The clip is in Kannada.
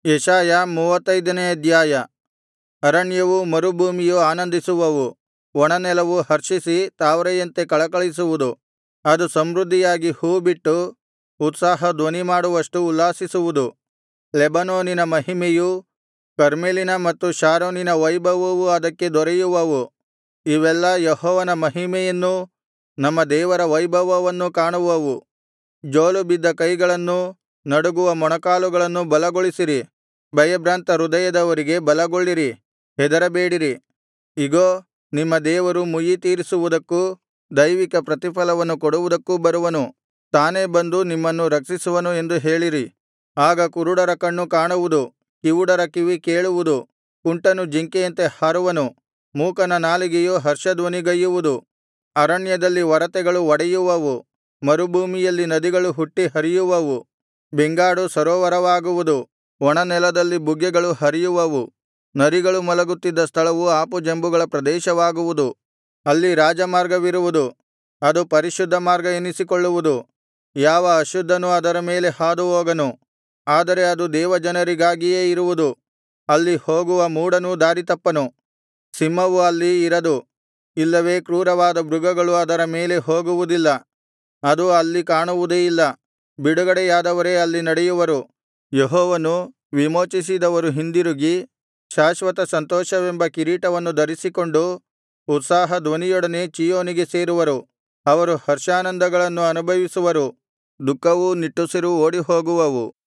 ಯೆಶಾಯ ಮೂವತ್ತೈದನೇ ಅಧ್ಯಾಯ ಅರಣ್ಯವೂ ಮರುಭೂಮಿಯೂ ಆನಂದಿಸುವವು ಒಣನೆಲವು ಹರ್ಷಿಸಿ ತಾವರೆಯಂತೆ ಕಳಕಳಿಸುವುದು ಅದು ಸಮೃದ್ಧಿಯಾಗಿ ಹೂ ಬಿಟ್ಟು ಉತ್ಸಾಹ ಧ್ವನಿಮಾಡುವಷ್ಟು ಉಲ್ಲಾಸಿಸುವುದು ಲೆಬನೋನಿನ ಮಹಿಮೆಯೂ ಕರ್ಮೆಲಿನ ಮತ್ತು ಶಾರೋನಿನ ವೈಭವವೂ ಅದಕ್ಕೆ ದೊರೆಯುವವು ಇವೆಲ್ಲಾ ಯೆಹೋವನ ಮಹಿಮೆಯನ್ನೂ ನಮ್ಮ ದೇವರ ವೈಭವವನ್ನೂ ಕಾಣುವವು ಜೋಲುಬಿದ್ದ ಕೈಗಳನ್ನೂ ನಡುಗುವ ಮೊಣಕಾಲುಗಳನ್ನೂ ಬಲಗೊಳಿಸಿರಿ ಭಯಭ್ರಾಂತ ಹೃದಯದವರಿಗೆ ಬಲಗೊಳ್ಳಿರಿ ಹೆದರಬೇಡಿರಿ ಇಗೋ ನಿಮ್ಮ ದೇವರು ಮುಯ್ಯಿತೀರಿಸುವುದಕ್ಕೂ ದೈವಿಕ ಪ್ರತಿಫಲವನ್ನು ಕೊಡುವುದಕ್ಕೂ ಬರುವನು ತಾನೇ ಬಂದು ನಿಮ್ಮನ್ನು ರಕ್ಷಿಸುವನು ಎಂದು ಹೇಳಿರಿ ಆಗ ಕುರುಡರ ಕಣ್ಣು ಕಾಣುವುದು ಕಿವುಡರ ಕಿವಿ ಕೇಳುವುದು ಕುಂಟನು ಜಿಂಕೆಯಂತೆ ಹಾರುವನು ಮೂಕನ ನಾಲಿಗೆಯು ಹರ್ಷಧ್ವನಿಗೈಯುವುದು ಅರಣ್ಯದಲ್ಲಿ ಒರತೆಗಳು ಒಡೆಯುವವು ಮರುಭೂಮಿಯಲ್ಲಿ ನದಿಗಳು ಹುಟ್ಟಿ ಹರಿಯುವವು ಬೆಂಗಾಡು ಸರೋವರವಾಗುವುದು ಒಣನೆಲದಲ್ಲಿ ಬುಗ್ಗೆಗಳು ಹರಿಯುವವು ನರಿಗಳು ಮಲಗುತ್ತಿದ್ದ ಸ್ಥಳವು ಆಪುಜಂಬುಗಳ ಪ್ರದೇಶವಾಗುವುದು ಅಲ್ಲಿ ರಾಜಮಾರ್ಗವಿರುವುದು ಅದು ಪರಿಶುದ್ಧ ಮಾರ್ಗ ಎನಿಸಿಕೊಳ್ಳುವುದು ಯಾವ ಅಶುದ್ಧನೂ ಅದರ ಮೇಲೆ ಹಾದುಹೋಗನು ಆದರೆ ಅದು ದೇವಜನರಿಗಾಗಿಯೇ ಇರುವುದು ಅಲ್ಲಿ ಹೋಗುವ ಮೂಢನೂ ದಾರಿತಪ್ಪನು ಸಿಂಹವು ಅಲ್ಲಿ ಇರದು ಇಲ್ಲವೇ ಕ್ರೂರವಾದ ಮೃಗಗಳು ಅದರ ಮೇಲೆ ಹೋಗುವುದಿಲ್ಲ ಅದು ಅಲ್ಲಿ ಕಾಣುವುದೇ ಇಲ್ಲ ಬಿಡುಗಡೆಯಾದವರೇ ಅಲ್ಲಿ ನಡೆಯುವರು ಯೆಹೋವನು ವಿಮೋಚಿಸಿದವರು ಹಿಂದಿರುಗಿ ಶಾಶ್ವತ ಸಂತೋಷವೆಂಬ ಕಿರೀಟವನ್ನು ಧರಿಸಿಕೊಂಡು ಉತ್ಸಾಹ ಧ್ವನಿಯೊಡನೆ ಚೀಯೋನಿಗೆ ಸೇರುವರು ಅವರು ಹರ್ಷಾನಂದಗಳನ್ನು ಅನುಭವಿಸುವರು ದುಃಖವೂ ನಿಟ್ಟುಸಿರೂ ಓಡಿಹೋಗುವವು